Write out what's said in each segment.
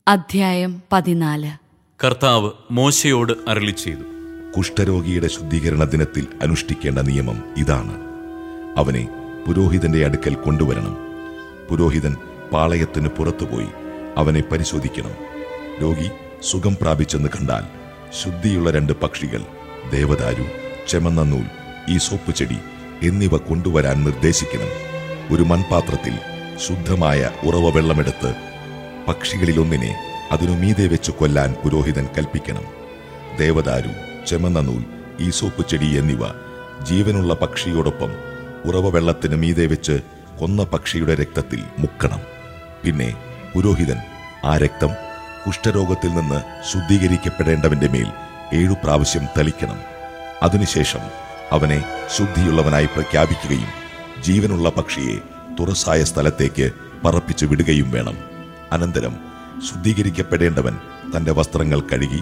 അധ്യായം പതിനാല് കർത്താവ് മോശയോട് അരളി ചെയ്തു കുഷ്ഠരോഗിയുടെ ശുദ്ധീകരണ ദിനത്തിൽ അനുഷ്ഠിക്കേണ്ട നിയമം ഇതാണ് അവനെ പുരോഹിതന്റെ അടുക്കൽ കൊണ്ടുവരണം പുരോഹിതൻ പാളയത്തിന് പുറത്തുപോയി അവനെ പരിശോധിക്കണം രോഗി സുഖം പ്രാപിച്ചെന്ന് കണ്ടാൽ ശുദ്ധിയുള്ള രണ്ട് പക്ഷികൾ ദേവദാരു ചെമന്ന നൂൽ ഈ സോപ്പ് ചെടി എന്നിവ കൊണ്ടുവരാൻ നിർദ്ദേശിക്കണം ഒരു മൺപാത്രത്തിൽ ശുദ്ധമായ ഉറവ വെള്ളമെടുത്ത് പക്ഷികളിലൊന്നിനെ അതിനു മീതെ വെച്ച് കൊല്ലാൻ പുരോഹിതൻ കൽപ്പിക്കണം ദേവദാരു ചെമന്ന നൂൽ ഈ സോപ്പ് ചെടി എന്നിവ ജീവനുള്ള പക്ഷിയോടൊപ്പം ഉറവ വെള്ളത്തിന് മീതെ വെച്ച് കൊന്ന പക്ഷിയുടെ രക്തത്തിൽ മുക്കണം പിന്നെ പുരോഹിതൻ ആ രക്തം കുഷ്ഠരോഗത്തിൽ നിന്ന് ശുദ്ധീകരിക്കപ്പെടേണ്ടവന്റെ മേൽ ഏഴു പ്രാവശ്യം തളിക്കണം അതിനുശേഷം അവനെ ശുദ്ധിയുള്ളവനായി പ്രഖ്യാപിക്കുകയും ജീവനുള്ള പക്ഷിയെ തുറസായ സ്ഥലത്തേക്ക് പറപ്പിച്ചു വിടുകയും വേണം അനന്തരം ശുദ്ധീകരിക്കപ്പെടേണ്ടവൻ തന്റെ വസ്ത്രങ്ങൾ കഴുകി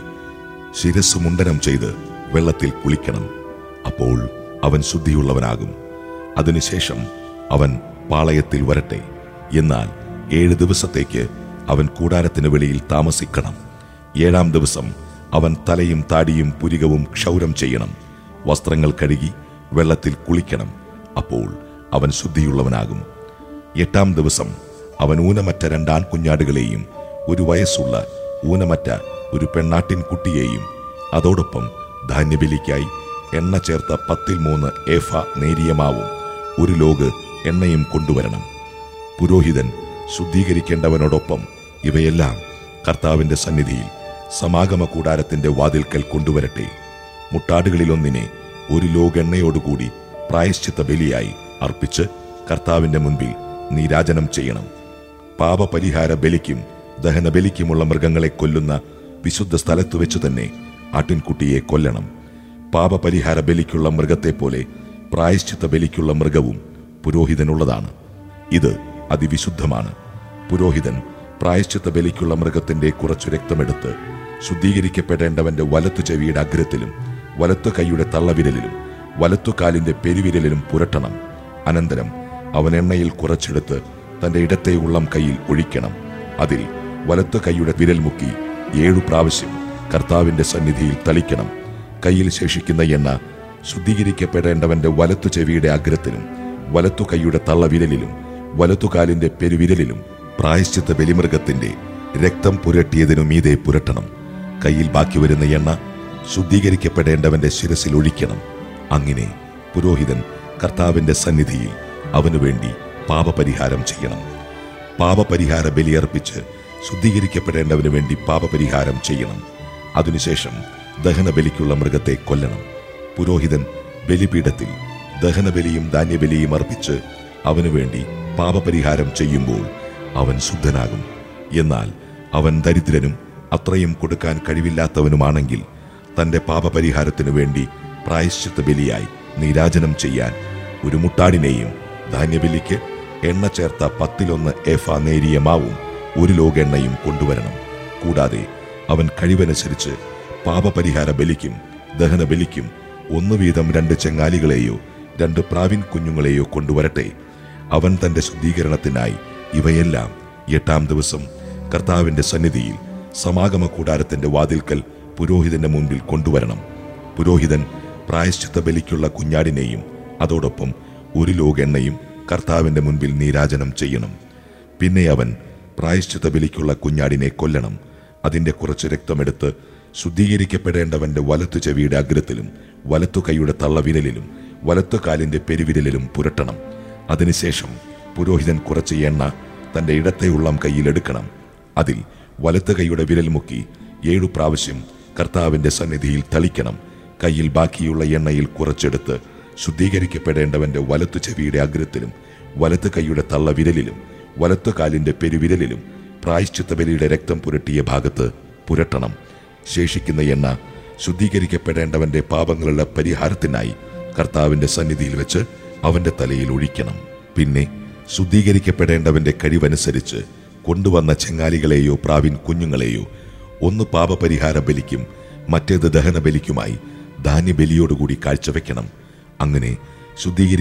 ശിരസ് മുണ്ടനം ചെയ്ത് വെള്ളത്തിൽ കുളിക്കണം അപ്പോൾ അവൻ ശുദ്ധിയുള്ളവനാകും അതിനുശേഷം അവൻ പാളയത്തിൽ വരട്ടെ എന്നാൽ ഏഴ് ദിവസത്തേക്ക് അവൻ കൂടാരത്തിന് വെളിയിൽ താമസിക്കണം ഏഴാം ദിവസം അവൻ തലയും താടിയും പുരികവും ക്ഷൗരം ചെയ്യണം വസ്ത്രങ്ങൾ കഴുകി വെള്ളത്തിൽ കുളിക്കണം അപ്പോൾ അവൻ ശുദ്ധിയുള്ളവനാകും എട്ടാം ദിവസം അവൻ ഊനമറ്റ രണ്ടാൺ കുഞ്ഞാടുകളെയും ഒരു വയസ്സുള്ള ഊനമറ്റ ഒരു പെണ്ണാട്ടിൻ കുട്ടിയെയും അതോടൊപ്പം ധാന്യബലിക്കായി എണ്ണ ചേർത്ത പത്തിൽ മൂന്ന് ഏഫ നേരിയ മാവും ഒരു ലോഗ് എണ്ണയും കൊണ്ടുവരണം പുരോഹിതൻ ശുദ്ധീകരിക്കേണ്ടവനോടൊപ്പം ഇവയെല്ലാം കർത്താവിന്റെ സന്നിധിയിൽ സമാഗമ കൂടാരത്തിന്റെ വാതിൽക്കൽ കൊണ്ടുവരട്ടെ മുട്ടാടുകളിലൊന്നിനെ ഒരു ലോഗ് എണ്ണയോടുകൂടി പ്രായശ്ചിത്ത ബലിയായി അർപ്പിച്ച് കർത്താവിന്റെ മുൻപിൽ നീരാജനം ചെയ്യണം പാപപരിഹാര ബലിക്കും ദഹനബലിക്കുമുള്ള മൃഗങ്ങളെ കൊല്ലുന്ന വിശുദ്ധ സ്ഥലത്തു വെച്ച് തന്നെ ആട്ടിൻകുട്ടിയെ കൊല്ലണം പാപപരിഹാര ബലിക്കുള്ള മൃഗത്തെ പോലെ പ്രായശ്ചിത്ത ബലിക്കുള്ള മൃഗവും പുരോഹിതനുള്ളതാണ് ഇത് അതിവിശുദ്ധമാണ് പുരോഹിതൻ പ്രായശ്ചിത്ത ബലിക്കുള്ള മൃഗത്തിന്റെ കുറച്ചു രക്തമെടുത്ത് ശുദ്ധീകരിക്കപ്പെടേണ്ടവന്റെ വലത്തു ചെവിയുടെ അഗ്രത്തിലും വലത്തു കൈയുടെ തള്ളവിരലിലും വലത്തുകാലിന്റെ പെരുവിരലിലും പുരട്ടണം അനന്തരം അവൻ എണ്ണയിൽ കുറച്ചെടുത്ത് തന്റെ ഇടത്തെ ഉള്ളം കൈയിൽ ഒഴിക്കണം അതിൽ വലത്തു കൈയുടെ വിരൽ മുക്കി ഏഴു പ്രാവശ്യം കർത്താവിന്റെ സന്നിധിയിൽ തളിക്കണം കയ്യിൽ ശേഷിക്കുന്ന എണ്ണ ശുദ്ധീകരിക്കപ്പെടേണ്ടവന്റെ വലത്തു ചെവിയുടെ അഗ്രത്തിലും വലത്തു കൈയുടെ തള്ളവിരലിലും വലത്തുകാലിന്റെ പെരുവിരലിലും പ്രായശ്ചിത്ത ബലിമൃഗത്തിന്റെ രക്തം പുരട്ടിയതിനു മീതെ പുരട്ടണം കയ്യിൽ ബാക്കി വരുന്ന എണ്ണ ശുദ്ധീകരിക്കപ്പെടേണ്ടവന്റെ ശിരസിൽ ഒഴിക്കണം അങ്ങനെ പുരോഹിതൻ കർത്താവിന്റെ സന്നിധിയിൽ അവനു വേണ്ടി പാപപരിഹാരം ചെയ്യണം പാപപരിഹാര ബലിയർപ്പിച്ച് ശുദ്ധീകരിക്കപ്പെടേണ്ടവന് വേണ്ടി പാപപരിഹാരം ചെയ്യണം അതിനുശേഷം ദഹനബലിക്കുള്ള മൃഗത്തെ കൊല്ലണം പുരോഹിതൻ ബലിപീഠത്തിൽ ദഹനബലിയും ധാന്യബലിയും അർപ്പിച്ച് അവനു വേണ്ടി പാപപരിഹാരം ചെയ്യുമ്പോൾ അവൻ ശുദ്ധനാകും എന്നാൽ അവൻ ദരിദ്രനും അത്രയും കൊടുക്കാൻ കഴിവില്ലാത്തവനുമാണെങ്കിൽ തന്റെ പാപപരിഹാരത്തിനു വേണ്ടി പ്രായശ്ചിത്ത ബലിയായി നീരാജനം ചെയ്യാൻ ഒരു മുട്ടാടിനെയും ധാന്യബലിക്ക് എണ്ണ ചേർത്ത പത്തിലൊന്ന് ഏഫ നേരിയ മാവും ഒരു ലോക എണ്ണയും കൊണ്ടുവരണം കൂടാതെ അവൻ കഴിവനുസരിച്ച് പാപപരിഹാര ബലിക്കും ദഹനബലിക്കും ഒന്നു വീതം രണ്ട് ചെങ്ങാലികളെയോ രണ്ട് പ്രാവിൻ കുഞ്ഞുങ്ങളെയോ കൊണ്ടുവരട്ടെ അവൻ തന്റെ ശുദ്ധീകരണത്തിനായി ഇവയെല്ലാം എട്ടാം ദിവസം കർത്താവിന്റെ സന്നിധിയിൽ സമാഗമ കൂടാരത്തിന്റെ വാതിൽക്കൽ പുരോഹിതന്റെ മുൻപിൽ കൊണ്ടുവരണം പുരോഹിതൻ പ്രായശ്ചിത്ത ബലിക്കുള്ള കുഞ്ഞാടിനെയും അതോടൊപ്പം ഒരു ലോക എണ്ണയും കർത്താവിന്റെ മുൻപിൽ നീരാജനം ചെയ്യണം പിന്നെ അവൻ പ്രായശ്ചിത്ത ബലിക്കുള്ള കുഞ്ഞാടിനെ കൊല്ലണം അതിന്റെ കുറച്ച് രക്തമെടുത്ത് ശുദ്ധീകരിക്കപ്പെടേണ്ടവന്റെ വലത്തു ചെവിയുടെ അഗ്രത്തിലും വലത്തു കൈയുടെ തള്ളവിരലിലും വലത്തു കാലിന്റെ പെരുവിരലിലും പുരട്ടണം അതിനുശേഷം പുരോഹിതൻ കുറച്ച് എണ്ണ തന്റെ ഇടത്തെ ഉള്ളം കയ്യിൽ എടുക്കണം അതിൽ വലത്ത് കൈയുടെ വിരൽ മുക്കി ഏഴു പ്രാവശ്യം കർത്താവിന്റെ സന്നിധിയിൽ തളിക്കണം കയ്യിൽ ബാക്കിയുള്ള എണ്ണയിൽ കുറച്ചെടുത്ത് ശുദ്ധീകരിക്കപ്പെടേണ്ടവന്റെ വലത്തു ചെവിയുടെ അഗ്രത്തിലും വലത്ത് കൈയുടെ തള്ളവിരലിലും വലത്തു കാലിന്റെ പെരുവിരലിലും പ്രായശ്ചിത്ത ബലിയുടെ രക്തം പുരട്ടിയ ഭാഗത്ത് പുരട്ടണം ശേഷിക്കുന്ന എണ്ണ ശുദ്ധീകരിക്കപ്പെടേണ്ടവന്റെ പാപങ്ങളുടെ പരിഹാരത്തിനായി കർത്താവിന്റെ സന്നിധിയിൽ വെച്ച് അവന്റെ തലയിൽ ഒഴിക്കണം പിന്നെ ശുദ്ധീകരിക്കപ്പെടേണ്ടവന്റെ കഴിവനുസരിച്ച് കൊണ്ടുവന്ന ചെങ്ങാലികളെയോ പ്രാവിൻ കുഞ്ഞുങ്ങളെയോ ഒന്ന് പാപപരിഹാര ബലിക്കും മറ്റേത് ദഹന ബലിക്കുമായി ധാന്യബലിയോടുകൂടി കാഴ്ചവെക്കണം അങ്ങനെ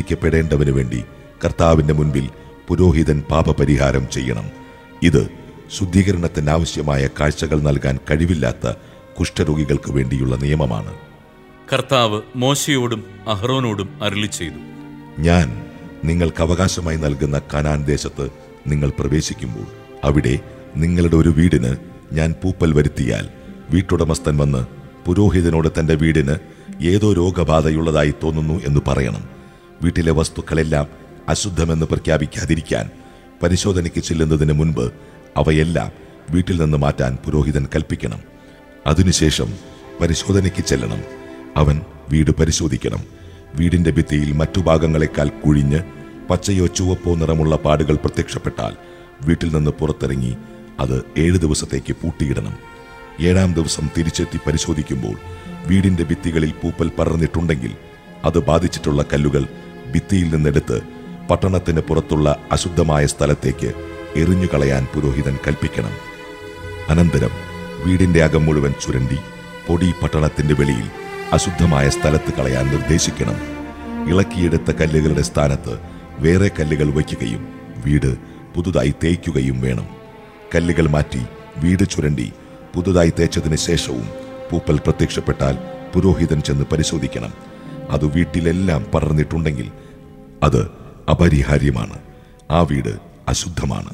ശുദ്ധീകരിക്കപ്പെടേണ്ടവന് വേണ്ടി കർത്താവിന്റെ മുൻപിൽ പുരോഹിതൻ പാപപരിഹാരം ചെയ്യണം ഇത് ശുദ്ധീകരണത്തിന് ആവശ്യമായ കാഴ്ചകൾ നൽകാൻ കഴിവില്ലാത്ത കുഷ്ഠരോഗികൾക്ക് വേണ്ടിയുള്ള നിയമമാണ് കർത്താവ് മോശയോടും അഹ്റോനോടും അരളി ചെയ്തു ഞാൻ നിങ്ങൾക്ക് അവകാശമായി നൽകുന്ന കനാൻ ദേശത്ത് നിങ്ങൾ പ്രവേശിക്കുമ്പോൾ അവിടെ നിങ്ങളുടെ ഒരു വീടിന് ഞാൻ പൂപ്പൽ വരുത്തിയാൽ വീട്ടുടമസ്ഥൻ വന്ന് പുരോഹിതനോട് തന്റെ വീടിന് ഏതോ രോഗബാധയുള്ളതായി തോന്നുന്നു എന്ന് പറയണം വീട്ടിലെ വസ്തുക്കളെല്ലാം അശുദ്ധമെന്ന് പ്രഖ്യാപിക്കാതിരിക്കാൻ പരിശോധനയ്ക്ക് ചെല്ലുന്നതിന് മുൻപ് അവയെല്ലാം വീട്ടിൽ നിന്ന് മാറ്റാൻ പുരോഹിതൻ കൽപ്പിക്കണം അതിനുശേഷം പരിശോധനയ്ക്ക് ചെല്ലണം അവൻ വീട് പരിശോധിക്കണം വീടിന്റെ ഭിത്തിയിൽ മറ്റു ഭാഗങ്ങളെക്കാൾ കുഴിഞ്ഞ് പച്ചയോ ചുവപ്പോ നിറമുള്ള പാടുകൾ പ്രത്യക്ഷപ്പെട്ടാൽ വീട്ടിൽ നിന്ന് പുറത്തിറങ്ങി അത് ഏഴ് ദിവസത്തേക്ക് പൂട്ടിയിടണം ഏഴാം ദിവസം തിരിച്ചെത്തി പരിശോധിക്കുമ്പോൾ വീടിന്റെ ഭിത്തികളിൽ പൂപ്പൽ പറന്നിട്ടുണ്ടെങ്കിൽ അത് ബാധിച്ചിട്ടുള്ള കല്ലുകൾ ഭിത്തിയിൽ നിന്നെടുത്ത് പട്ടണത്തിന് പുറത്തുള്ള അശുദ്ധമായ സ്ഥലത്തേക്ക് എറിഞ്ഞു കളയാൻ പുരോഹിതൻ കൽപ്പിക്കണം അനന്തരം വീടിന്റെ അകം മുഴുവൻ ചുരണ്ടി പൊടി പട്ടണത്തിന്റെ വെളിയിൽ അശുദ്ധമായ സ്ഥലത്ത് കളയാൻ നിർദ്ദേശിക്കണം ഇളക്കിയെടുത്ത കല്ലുകളുടെ സ്ഥാനത്ത് വേറെ കല്ലുകൾ വയ്ക്കുകയും വീട് പുതുതായി തേയ്ക്കുകയും വേണം കല്ലുകൾ മാറ്റി വീട് ചുരണ്ടി പുതുതായി തേച്ചതിന് ശേഷവും പൂപ്പൽ പ്രത്യക്ഷപ്പെട്ടാൽ പുരോഹിതൻ ചെന്ന് പരിശോധിക്കണം അത് വീട്ടിലെല്ലാം പടർന്നിട്ടുണ്ടെങ്കിൽ അത് അപരിഹാര്യമാണ് ആ വീട് അശുദ്ധമാണ്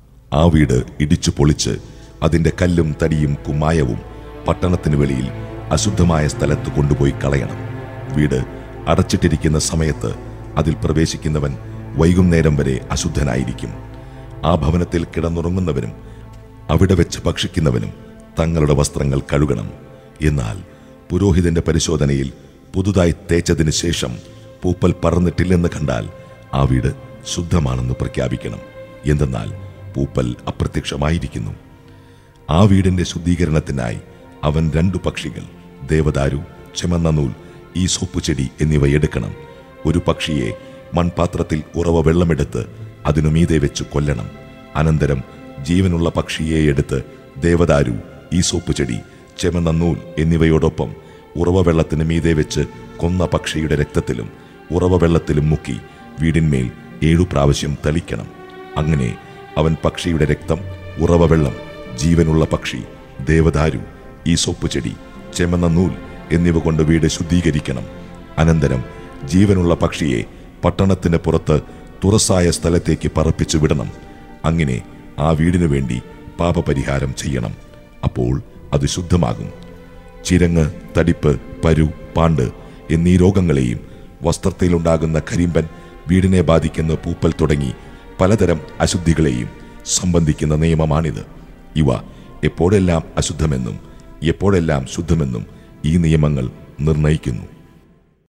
ആ വീട് ഇടിച്ചു പൊളിച്ച് അതിന്റെ കല്ലും തടിയും കുമ്മായവും പട്ടണത്തിന് വെളിയിൽ അശുദ്ധമായ സ്ഥലത്ത് കൊണ്ടുപോയി കളയണം വീട് അടച്ചിട്ടിരിക്കുന്ന സമയത്ത് അതിൽ പ്രവേശിക്കുന്നവൻ വൈകുന്നേരം വരെ അശുദ്ധനായിരിക്കും ആ ഭവനത്തിൽ കിടന്നുറങ്ങുന്നവനും അവിടെ വെച്ച് ഭക്ഷിക്കുന്നവനും തങ്ങളുടെ വസ്ത്രങ്ങൾ കഴുകണം എന്നാൽ പുരോഹിതന്റെ പരിശോധനയിൽ പുതുതായി തേച്ചതിന് ശേഷം പൂപ്പൽ പറന്നിട്ടില്ലെന്ന് കണ്ടാൽ ആ വീട് ശുദ്ധമാണെന്ന് പ്രഖ്യാപിക്കണം എന്തെന്നാൽ പൂപ്പൽ അപ്രത്യക്ഷമായിരിക്കുന്നു ആ വീടിന്റെ ശുദ്ധീകരണത്തിനായി അവൻ രണ്ടു പക്ഷികൾ ദേവദാരു ചെമന്ന നൂൽ ഈ സോപ്പ് ചെടി എന്നിവ എടുക്കണം ഒരു പക്ഷിയെ മൺപാത്രത്തിൽ ഉറവ വെള്ളമെടുത്ത് അതിനു മീതെ വെച്ച് കൊല്ലണം അനന്തരം ജീവനുള്ള പക്ഷിയെ എടുത്ത് ദേവദാരു ഈ സോപ്പ് ചെടി ചെമന്ന നൂൽ എന്നിവയോടൊപ്പം ഉറവ വെള്ളത്തിന് മീതെ വെച്ച് കൊന്ന പക്ഷിയുടെ രക്തത്തിലും ഉറവ വെള്ളത്തിലും മുക്കി വീടിന്മേൽ ഏഴു പ്രാവശ്യം തളിക്കണം അങ്ങനെ അവൻ പക്ഷിയുടെ രക്തം ഉറവ വെള്ളം ജീവനുള്ള പക്ഷി ദേവദാരു ഈ സോപ്പ് ചെടി ചെമന്ന നൂൽ എന്നിവ കൊണ്ട് വീട് ശുദ്ധീകരിക്കണം അനന്തരം ജീവനുള്ള പക്ഷിയെ പട്ടണത്തിന് പുറത്ത് തുറസായ സ്ഥലത്തേക്ക് പറപ്പിച്ചു വിടണം അങ്ങനെ ആ വീടിനു വേണ്ടി പാപപരിഹാരം ചെയ്യണം അപ്പോൾ അത് ശുദ്ധമാകും ചിരങ്ങ് തടിപ്പ് പരു പാണ്ട് എന്നീ രോഗങ്ങളെയും വസ്ത്രത്തിലുണ്ടാകുന്ന കരിമ്പൻ വീടിനെ ബാധിക്കുന്ന പൂപ്പൽ തുടങ്ങി പലതരം അശുദ്ധികളെയും സംബന്ധിക്കുന്ന നിയമമാണിത് ഇവ എപ്പോഴെല്ലാം അശുദ്ധമെന്നും എപ്പോഴെല്ലാം ശുദ്ധമെന്നും ഈ നിയമങ്ങൾ നിർണയിക്കുന്നു